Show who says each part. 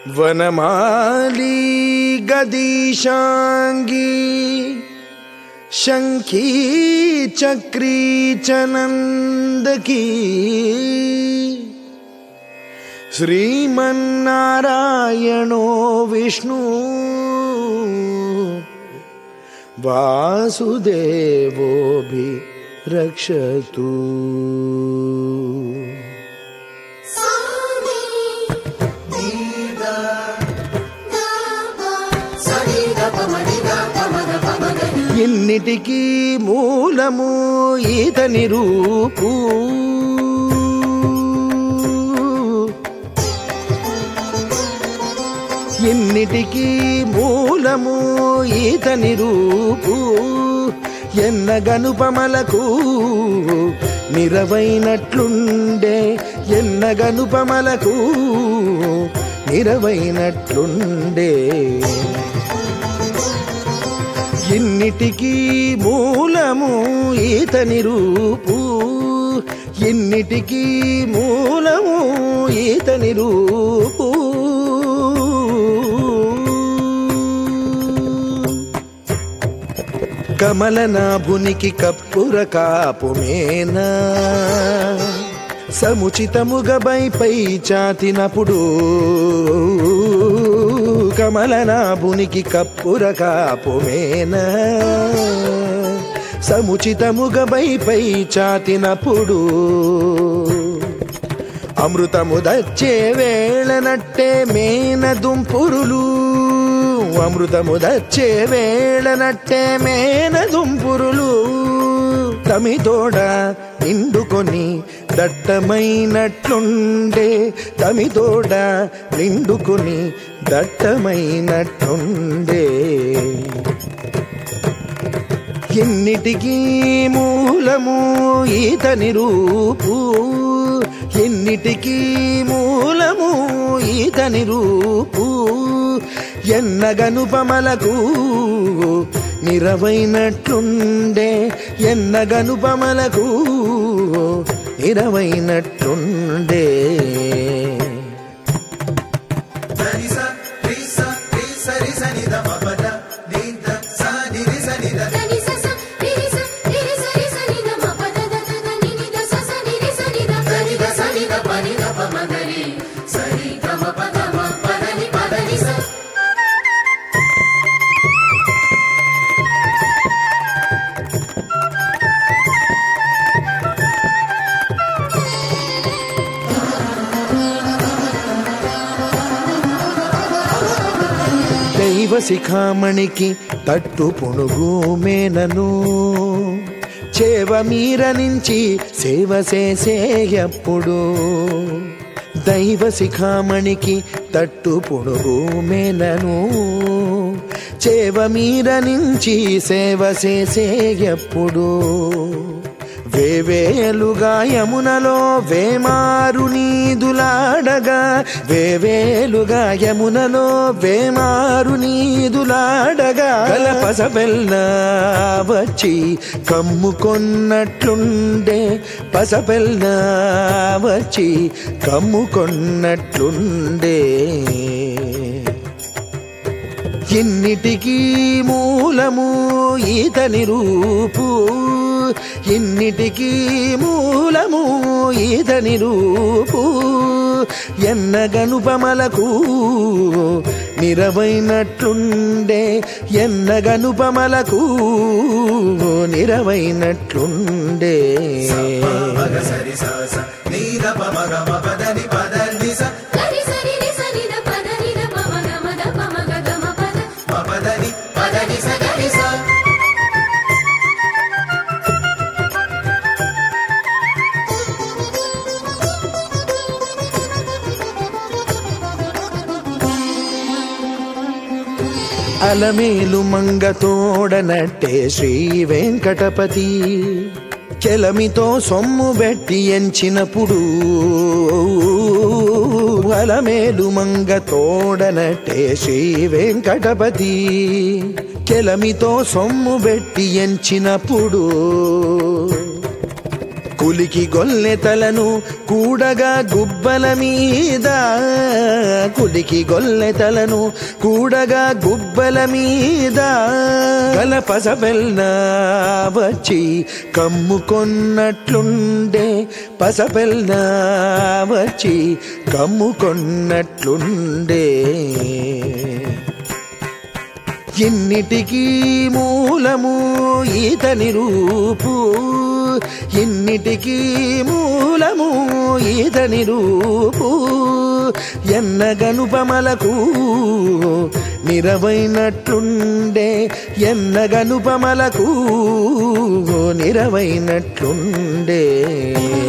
Speaker 1: వనమాలి గదీశాంగి శంఖీ చక్రీ చనందకీ శ్రీమన్నారాయణో విష్ణు వాసుదేవోభి రక్షతు
Speaker 2: సాని దీదా దాబా సని దపమని దపమగ పమగని
Speaker 1: ఎన్నిటికీ మూలము ఈతని రూపు ఎన్నిటికీ మూలము ఈతని రూపు ఎన్న గనుపమలకు నిరవైనట్లుండే ఎన్న గనుపమలకు నిరవైనట్లుండే ఇన్నిటికీ మూలము ఈతని రూపు ఇన్నిటికీ మూలము ఈతని రూపు కమలనాభునికి కప్పుర కాపుమేనా సముచితముగా బైపై చాతినప్పుడు కమలనాభునికి కప్పుర కాపుమేనా సముచితముగా బైపై చాతినప్పుడు అమృతము దచ్చే వేళనట్టే మేన దుంపురులు అమృతము దచ్చే వేళనట్టే మేన దుంపురులు తమితోడ నిండుకొని దట్టమైనట్లుండే తమితోడ నిండుకొని దట్టమైనట్లుండే ఎన్నిటికీ మూలము ఈతని రూపు ఎన్నిటికీ మూలము ఈతని రూపు ఎన్నగనుపమలకు నిరవైనట్లుండే ఎన్నగనుపమలకు నిరవైనట్లుండే
Speaker 3: సరి స రి స రి సరి సని ద పపద ని ద స ని రి సని ద
Speaker 2: దని సస నిరి స నిరి సరి సని ద మపద ద ద ద నిని ద సస నిరి సని ద సని ద సని ద పని ద పమగని సరి గమ పద మ పదని పదని స
Speaker 1: దైవ శిఖామణికి తట్టు పునుగు మేనను చేవ మీర నుంచి సేవ చేసేయప్పుడు దైవ శిఖామణికి తట్టు పునుగు మేనను చేవ మీర నుంచి సేవ చేసేయప్పుడు వేవేలుగా యమునలో వేమారు నీదులాడగా వేవేలుగా యమునలో వేమారు నీదులాడగా కలపసబెల్ల వచ్చి కమ్ముకొన్నట్లుండే పసబెల్ల వచ్చి కమ్ముకొన్నట్లుండే ఇన్నిటికీ మూలము ఈతని రూపు ఇన్నిటికీ మూలము ఈతని రూపు ఎన్న గనుపమలకు నిరవైనట్లుండే ఎన్న గనుపమలకు నిరవైనట్లుండే
Speaker 3: మగ సరి స స ని ద పమగ మపద ని పద ని స
Speaker 2: గరి సరి రి సని ద పదని ద పమగ మద పమగ గమ పద
Speaker 3: మపద ని
Speaker 2: పదని స గరి స
Speaker 1: అలమేలు మంగతోడనట్టే శ్రీ వెంకటపతి చెలమితో సొమ్ము పెట్టి ఎంచినప్పుడు అలమేలు మంగతోడనట్టే శ్రీ వెంకటపతి చెలమితో సొమ్ము పెట్టి ఎంచినప్పుడు కులికి గొల్లెతలను కూడగా గుబ్బల మీద కులికి గొల్లెతలను కూడగా గుబ్బల మీద గలపసబెల్న వచ్చి కమ్ముకొన్నట్లుండే పసబెల్న వచ్చి కమ్ముకొన్నట్లుండే ఇన్నిటికీ మూలము ఈతని రూపు ఇన్నిటికీ మూలము ఈతని రూపు ఎన్నగనుపమలకు నిరవైనట్లుండే ఎన్నగనుపమలకు నిరవైనట్లుండే